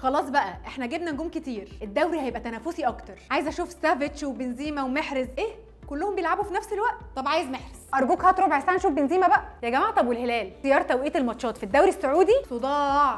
خلاص بقى احنا جبنا نجوم كتير الدوري هيبقى تنافسي اكتر عايزه اشوف سافيتش وبنزيما ومحرز ايه كلهم بيلعبوا في نفس الوقت طب عايز محرز ارجوك هات ربع ساعه نشوف بنزيما بقى يا جماعه طب والهلال اختيار توقيت الماتشات في الدوري السعودي صداع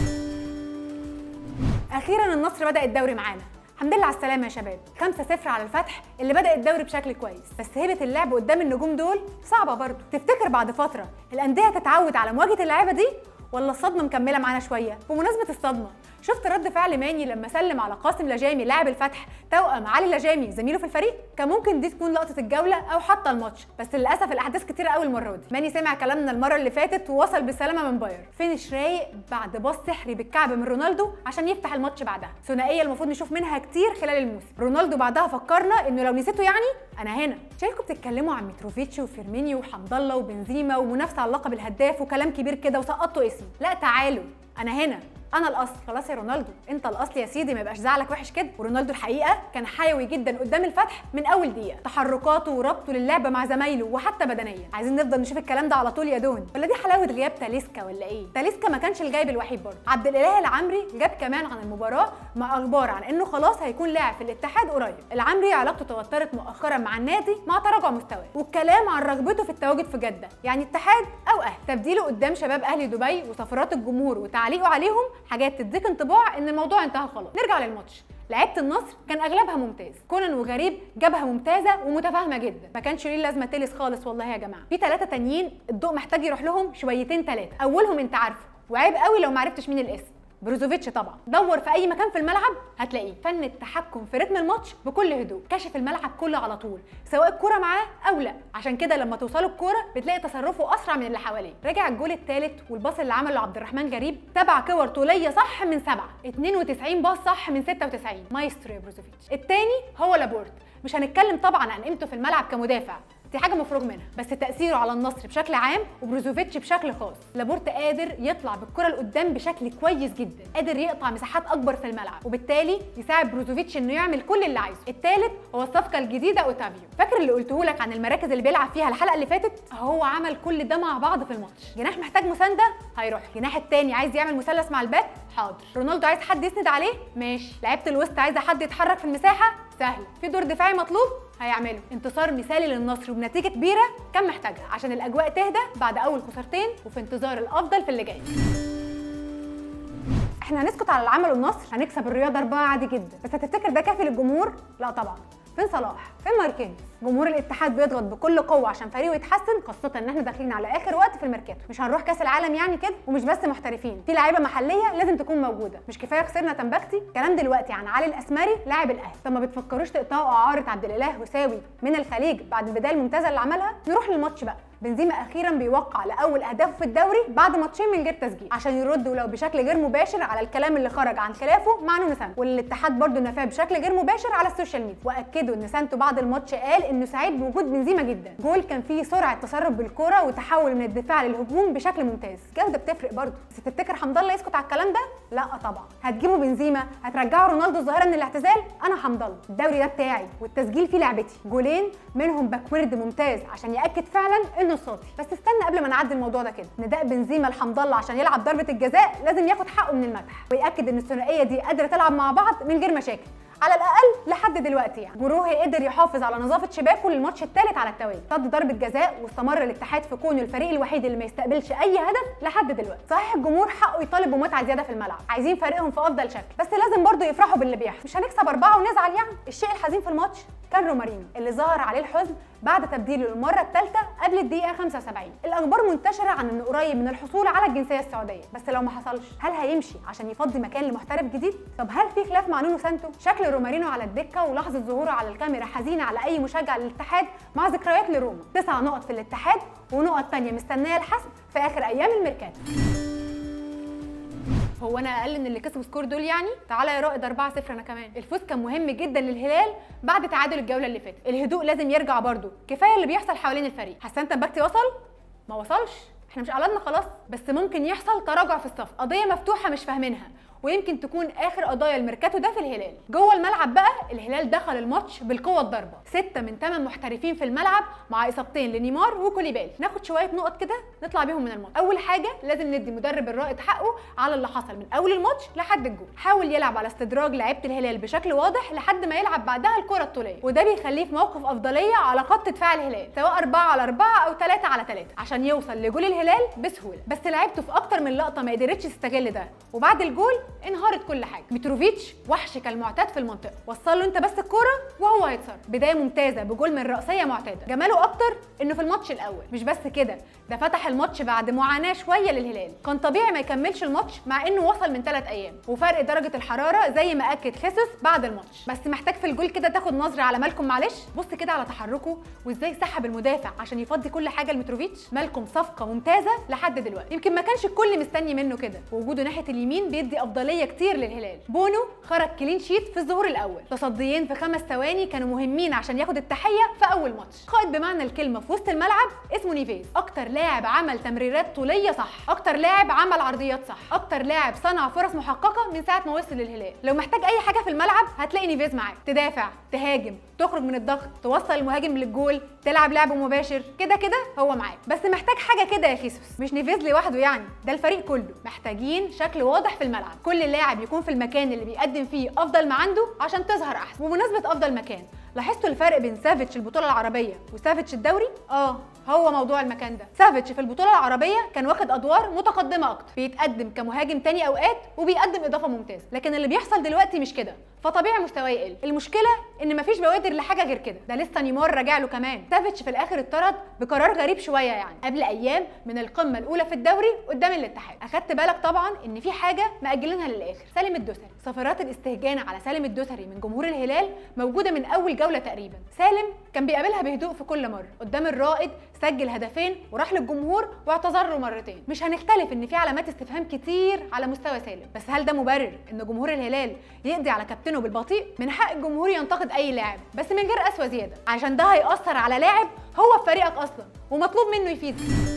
اخيرا النصر بدا الدوري معانا الحمد لله على السلامه يا شباب 5-0 على الفتح اللي بدا الدوري بشكل كويس بس هيبه اللعب قدام النجوم دول صعبه برضه تفتكر بعد فتره الانديه تتعود على مواجهه اللعيبه دي ولا الصدمه مكمله معانا شويه بمناسبه الصدمه شفت رد فعل ماني لما سلم على قاسم لجامي لاعب الفتح توأم علي لجامي زميله في الفريق كان ممكن دي تكون لقطه الجوله او حتى الماتش بس للاسف الاحداث كتيره قوي المره دي ماني سمع كلامنا المره اللي فاتت ووصل بالسلامه من باير فينش رايق بعد باص سحري بالكعب من رونالدو عشان يفتح الماتش بعدها ثنائيه المفروض نشوف منها كتير خلال الموسم رونالدو بعدها فكرنا انه لو نسيته يعني انا هنا شايفكم بتتكلموا عن متروفيتش وفيرمينيو وحمد الله وبنزيما ومنافسه على لقب الهداف وكلام كبير كده وسقطتوا اسمي لا تعالوا انا هنا انا الاصل خلاص يا رونالدو انت الاصل يا سيدي ما يبقاش زعلك وحش كده ورونالدو الحقيقه كان حيوي جدا قدام الفتح من اول دقيقه تحركاته وربطه للعبه مع زمايله وحتى بدنيا عايزين نفضل نشوف الكلام ده على طول يا دون ولا دي حلاوه غياب تاليسكا ولا ايه تاليسكا ما كانش الجايب الوحيد برضه عبد الاله العمري جاب كمان عن المباراه مع اخبار عن انه خلاص هيكون لاعب في الاتحاد قريب العمري علاقته توترت مؤخرا مع النادي مع تراجع مستواه والكلام عن رغبته في التواجد في جده يعني اتحاد او اهلي تبديله قدام شباب اهلي دبي وسفرات الجمهور وتعليقه عليهم حاجات تديك انطباع ان الموضوع انتهى خلاص نرجع للماتش لعيبه النصر كان اغلبها ممتاز كونان وغريب جابها ممتازه ومتفاهمه جدا ما كانش ليه لازمه تلس خالص والله يا جماعه في ثلاثه تانيين الضوء محتاج يروح لهم شويتين ثلاثه اولهم انت عارفه وعيب قوي لو ما عرفتش مين الاسم بروزوفيتش طبعا دور في اي مكان في الملعب هتلاقيه فن التحكم في رتم الماتش بكل هدوء كشف الملعب كله على طول سواء الكوره معاه او لا عشان كده لما توصلوا الكوره بتلاقي تصرفه اسرع من اللي حواليه رجع الجول الثالث والباص اللي عمله عبد الرحمن غريب سبع كور طوليه صح من سبعه 92 باص صح من 96 مايسترو يا بروزوفيتش الثاني هو لابورت مش هنتكلم طبعا عن قيمته في الملعب كمدافع دي حاجه مفروغ منها بس تاثيره على النصر بشكل عام وبروزوفيتش بشكل خاص لابورت قادر يطلع بالكره لقدام بشكل كويس جدا قادر يقطع مساحات اكبر في الملعب وبالتالي يساعد بروزوفيتش انه يعمل كل اللي عايزه الثالث هو الصفقه الجديده اوتافيو فاكر اللي قلته لك عن المراكز اللي بيلعب فيها الحلقه اللي فاتت هو عمل كل ده مع بعض في الماتش جناح محتاج مسانده هيروح جناح الثاني عايز يعمل مثلث مع الباك حاضر رونالدو عايز حد يسند عليه ماشي لعيبه الوسط عايزه حد يتحرك في المساحه سهل في دور دفاعي مطلوب هيعمله انتصار مثالي للنصر وبنتيجه كبيره كان محتاجها عشان الاجواء تهدى بعد اول خسارتين وفي انتظار الافضل في اللي جاي احنا هنسكت على اللي عمله النصر هنكسب الرياضه اربعه عادي جدا بس هتفتكر ده كافي للجمهور لا طبعا فين صلاح فين ماركينيوس جمهور الاتحاد بيضغط بكل قوه عشان فريقه يتحسن خاصه ان احنا داخلين على اخر وقت في الميركاتو مش هنروح كاس العالم يعني كده ومش بس محترفين في لعيبه محليه لازم تكون موجوده مش كفايه خسرنا تنبكتي كلام دلوقتي عن علي الاسمري لاعب الاهلي طب ما بتفكروش تقطعوا اعاره عبد الاله وساوي من الخليج بعد البدايه الممتازه اللي عملها نروح للماتش بقى بنزيما اخيرا بيوقع لاول اهدافه في الدوري بعد ماتشين من غير تسجيل عشان يرد ولو بشكل غير مباشر على الكلام اللي خرج عن خلافه مع نونو سانتو واللي الاتحاد برضه نفاه بشكل غير مباشر على السوشيال ميديا واكدوا ان سانتو بعد الماتش قال انه سعيد بوجود بنزيما جدا جول كان فيه سرعه تصرف بالكره وتحول من الدفاع للهجوم بشكل ممتاز جوده بتفرق برضه بس تفتكر حمد الله يسكت على الكلام ده لا طبعا هتجيبوا بنزيما هترجعوا رونالدو الظاهره من الاعتزال انا حمد الله الدوري ده بتاعي والتسجيل فيه لعبتي جولين منهم باكورد ممتاز عشان ياكد فعلا انه صوتي بس استنى قبل ما نعدي الموضوع ده كده نداء بنزيما لحمد الله عشان يلعب ضربه الجزاء لازم ياخد حقه من المدح وياكد ان الثنائيه دي قادره تلعب مع بعض من غير مشاكل على الاقل لحد دلوقتي يعني جروهي قدر يحافظ على نظافه شباكه للماتش الثالث على التوالي صد ضربه جزاء واستمر الاتحاد في كونه الفريق الوحيد اللي ما يستقبلش اي هدف لحد دلوقتي صحيح الجمهور حقه يطالب بمتعه زياده في الملعب عايزين فريقهم في افضل شكل بس لازم برضه يفرحوا باللي بيحصل مش هنكسب اربعه ونزعل يعني الشيء الحزين في الماتش كان رومارينو اللي ظهر عليه الحزن بعد تبديله للمره الثالثه قبل الدقيقه 75 الاخبار منتشره عن انه قريب من الحصول على الجنسيه السعوديه بس لو ما حصلش هل هيمشي عشان يفضي مكان لمحترف جديد طب هل في خلاف مع نونو سانتو شكل رومارينو على الدكه ولحظه ظهوره على الكاميرا حزينه على اي مشجع للاتحاد مع ذكريات لروما تسع نقط في الاتحاد ونقط تانية مستنيه الحسم في اخر ايام الميركاتو هو انا اقل من اللي كسبوا سكور دول يعني تعالى يا رائد 4 0 انا كمان الفوز كان مهم جدا للهلال بعد تعادل الجوله اللي فاتت الهدوء لازم يرجع برده كفايه اللي بيحصل حوالين الفريق حسان تنبكتي وصل ما وصلش احنا مش اعلنا خلاص بس ممكن يحصل تراجع في الصف قضيه مفتوحه مش فاهمينها ويمكن تكون اخر قضايا الميركاتو ده في الهلال جوه الملعب بقى الهلال دخل الماتش بالقوه الضاربه ستة من 8 محترفين في الملعب مع اصابتين لنيمار وكوليبالي ناخد شويه نقط كده نطلع بيهم من الماتش اول حاجه لازم ندي مدرب الرائد حقه على اللي حصل من اول الماتش لحد الجول حاول يلعب على استدراج لعيبه الهلال بشكل واضح لحد ما يلعب بعدها الكره الطوليه وده بيخليه في موقف افضليه على خط دفاع الهلال سواء 4 على 4 او 3 على 3 عشان يوصل لجول الهلال بسهوله بس لعيبته في اكتر من لقطه ما قدرتش تستغل ده وبعد الجول انهارت كل حاجه متروفيتش وحش كالمعتاد في المنطقه وصل له انت بس الكوره وهو هيتصرف بدايه ممتازه بجول من راسيه معتاده جماله اكتر انه في الماتش الاول مش بس كده ده فتح الماتش بعد معاناه شويه للهلال كان طبيعي ما يكملش الماتش مع انه وصل من 3 ايام وفرق درجه الحراره زي ما اكد خيسوس بعد الماتش بس محتاج في الجول كده تاخد نظره على مالكم معلش بص كده على تحركه وازاي سحب المدافع عشان يفضي كل حاجه لمتروفيتش مالكم صفقه ممتازه لحد دلوقتي يمكن ما كانش الكل مستني منه كده ووجوده ناحيه اليمين بيدي افضليه كتير للهلال بونو خرج كلين شيت في الظهور الاول تصديين في خمس ثواني كانوا مهمين عشان ياخد التحيه في اول ماتش قائد بمعنى الكلمه في وسط الملعب اسمه نيفيز اكتر لاعب عمل تمريرات طوليه صح اكتر لاعب عمل عرضيات صح اكتر لاعب صنع فرص محققه من ساعه ما وصل للهلال لو محتاج اي حاجه في الملعب هتلاقي نيفيز معاك تدافع تهاجم تخرج من الضغط توصل المهاجم للجول تلعب لعب مباشر كده كده هو معاك بس محتاج حاجه كده يا خيسوس مش نيفيز لوحده يعني ده الفريق كله محتاجين شكل واضح في الملعب كل لاعب يكون في المكان اللي بيقدم فيه افضل ما عنده عشان تظهر احسن وبمناسبه افضل مكان لاحظتوا الفرق بين سافيتش البطوله العربيه وسافيتش الدوري اه هو موضوع المكان ده سافيتش في البطوله العربيه كان واخد ادوار متقدمه اكتر بيتقدم كمهاجم تاني اوقات وبيقدم اضافه ممتازه لكن اللي بيحصل دلوقتي مش كده فطبيعي مستواه يقل المشكله ان مفيش بوادر لحاجه غير كده ده لسه نيمار راجع له كمان سافيتش في الاخر اتطرد بقرار غريب شويه يعني قبل ايام من القمه الاولى في الدوري قدام الاتحاد اخدت بالك طبعا ان في حاجه ماجلينها للاخر سالم الدوسري صفارات الاستهجان على سالم الدوسري من جمهور الهلال موجوده من اول جوله تقريبا سالم كان بيقابلها بهدوء في كل مره قدام الرائد سجل هدفين وراح للجمهور واعتذر له مرتين مش هنختلف ان في علامات استفهام كتير على مستوى سالم بس هل ده مبرر ان جمهور الهلال يقضي على كابتنه بالبطيء من حق الجمهور ينتقد اي لاعب بس من غير قسوه زياده عشان ده هيأثر على لاعب هو في فريقك اصلا ومطلوب منه يفيدك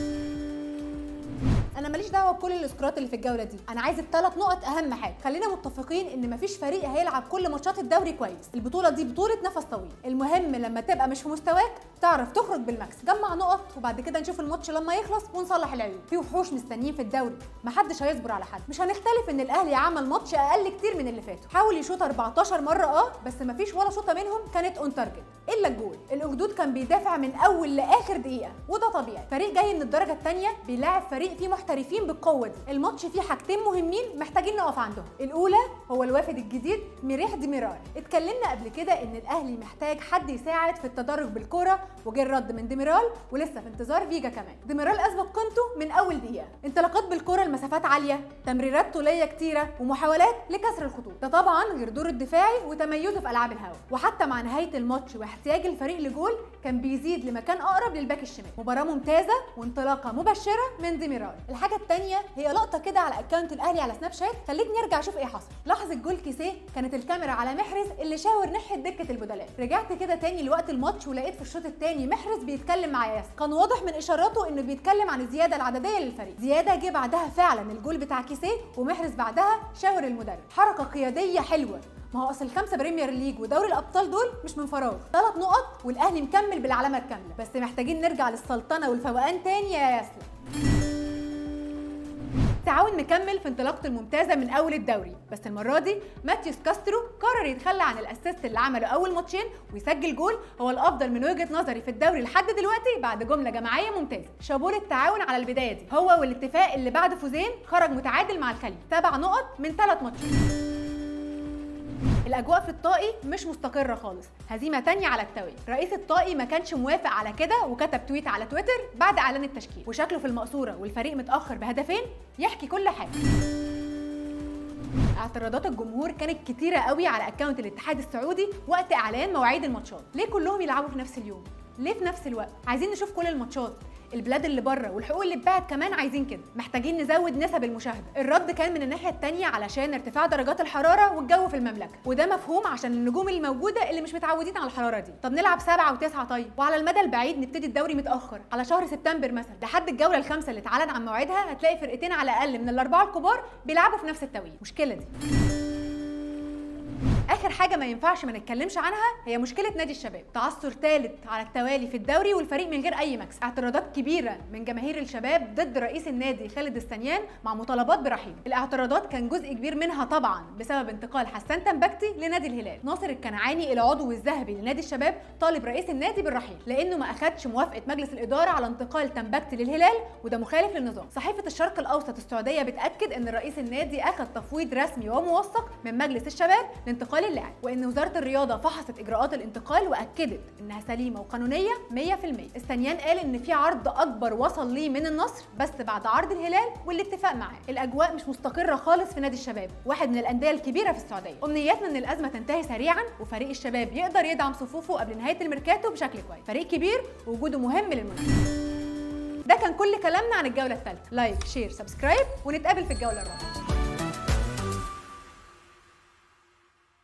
انا ماليش دعوه بكل السكورات اللي في الجوله دي انا عايز الثلاث نقط اهم حاجه خلينا متفقين ان مفيش فريق هيلعب كل ماتشات الدوري كويس البطوله دي بطوله نفس طويل المهم لما تبقى مش في مستواك تعرف تخرج بالمكس جمع نقط وبعد كده نشوف الماتش لما يخلص ونصلح العيوب في وحوش مستنيين في الدوري محدش هيصبر على حد مش هنختلف ان الاهلي عمل ماتش اقل كتير من اللي فاتوا حاول يشوط 14 مره اه بس مفيش ولا شوطه منهم كانت اون تارجت الا الجول الاخدود كان بيدافع من اول لاخر دقيقه وده طبيعي فريق جاي من الدرجه الثانيه بيلاعب فريق فيه محترفين بالقوه دي الماتش فيه حاجتين مهمين محتاجين نقف عندهم الاولى هو الوافد الجديد ميريح ديميرال اتكلمنا قبل كده ان الاهلي محتاج حد يساعد في التدرج بالكره وجه الرد من ديميرال ولسه في انتظار فيجا كمان ديميرال اثبت قيمته من اول دقيقه انطلاقات بالكره لمسافات عاليه تمريرات طوليه كتيره ومحاولات لكسر الخطوط ده طبعا غير دوره الدفاعي وتميزه في العاب الهواء وحتى مع نهايه الماتش واحتياج الفريق لجول كان بيزيد لمكان اقرب للباك الشمال مباراه ممتازه وانطلاقه مبشره من ديميرال الحاجه الثانيه هي لقطه كده على اكونت الاهلي على سناب شات خلتني ارجع اشوف ايه حصل لحظه جول كيسيه كانت الكاميرا على محرز اللي شاور ناحيه دكه البدلاء رجعت كده تاني لوقت الماتش ولقيت في الشوط الثاني محرز بيتكلم مع ياسر كان واضح من اشاراته انه بيتكلم عن الزياده العدديه للفريق زياده جه بعدها فعلا الجول بتاع كيسيه ومحرز بعدها شاور المدرب حركه قياديه حلوه ما هو اصل الخمسه بريمير ليج ودوري الابطال دول مش من فراغ ثلاث نقط والاهلي مكمل بالعلامه الكامله بس محتاجين نرجع للسلطنه والفوقان تاني يا ياسر تعاون مكمل في انطلاقته الممتازه من اول الدوري بس المره دي ماتيوس كاسترو قرر يتخلى عن الاسيست اللي عمله اول ماتشين ويسجل جول هو الافضل من وجهه نظري في الدوري لحد دلوقتي بعد جمله جماعيه ممتازه شابوه التعاون على البدايه دي هو والاتفاق اللي بعد فوزين خرج متعادل مع الخليج سبع نقط من ثلاث ماتشات الاجواء في الطائي مش مستقره خالص هزيمه تانية على التوالي رئيس الطائي ما كانش موافق على كده وكتب تويت على تويتر بعد اعلان التشكيل وشكله في المقصوره والفريق متاخر بهدفين يحكي كل حاجه اعتراضات الجمهور كانت كتيره قوي على اكونت الاتحاد السعودي وقت اعلان مواعيد الماتشات ليه كلهم يلعبوا في نفس اليوم ليه في نفس الوقت عايزين نشوف كل الماتشات البلاد اللي بره والحقوق اللي اتباعت كمان عايزين كده محتاجين نزود نسب المشاهده الرد كان من الناحيه الثانيه علشان ارتفاع درجات الحراره والجو في المملكه وده مفهوم عشان النجوم الموجوده اللي مش متعودين على الحراره دي طب نلعب سبعة وتسعة طيب وعلى المدى البعيد نبتدي الدوري متاخر على شهر سبتمبر مثلا لحد الجوله الخامسه اللي اتعلن عن موعدها هتلاقي فرقتين على الاقل من الاربعه الكبار بيلعبوا في نفس التوقيت مشكله دي اخر حاجه ما ينفعش ما نتكلمش عنها هي مشكله نادي الشباب تعثر ثالث على التوالي في الدوري والفريق من غير اي مكسب اعتراضات كبيره من جماهير الشباب ضد رئيس النادي خالد السنيان مع مطالبات برحيله الاعتراضات كان جزء كبير منها طبعا بسبب انتقال حسان تنبكتي لنادي الهلال ناصر الكنعاني العضو الذهبي لنادي الشباب طالب رئيس النادي بالرحيل لانه ما اخدش موافقه مجلس الاداره على انتقال تنبكتي للهلال وده مخالف للنظام صحيفه الشرق الاوسط السعوديه بتاكد ان رئيس النادي اخذ تفويض رسمي وموثق من مجلس الشباب لانتقال اللاعب وان وزاره الرياضه فحصت اجراءات الانتقال واكدت انها سليمه وقانونيه 100% استنيان قال ان في عرض اكبر وصل ليه من النصر بس بعد عرض الهلال والاتفاق معاه الاجواء مش مستقره خالص في نادي الشباب واحد من الانديه الكبيره في السعوديه امنياتنا ان الازمه تنتهي سريعا وفريق الشباب يقدر يدعم صفوفه قبل نهايه الميركاتو بشكل كويس فريق كبير ووجوده مهم للمنافسه ده كان كل كلامنا عن الجوله الثالثه لايك شير سبسكرايب ونتقابل في الجوله الرابعه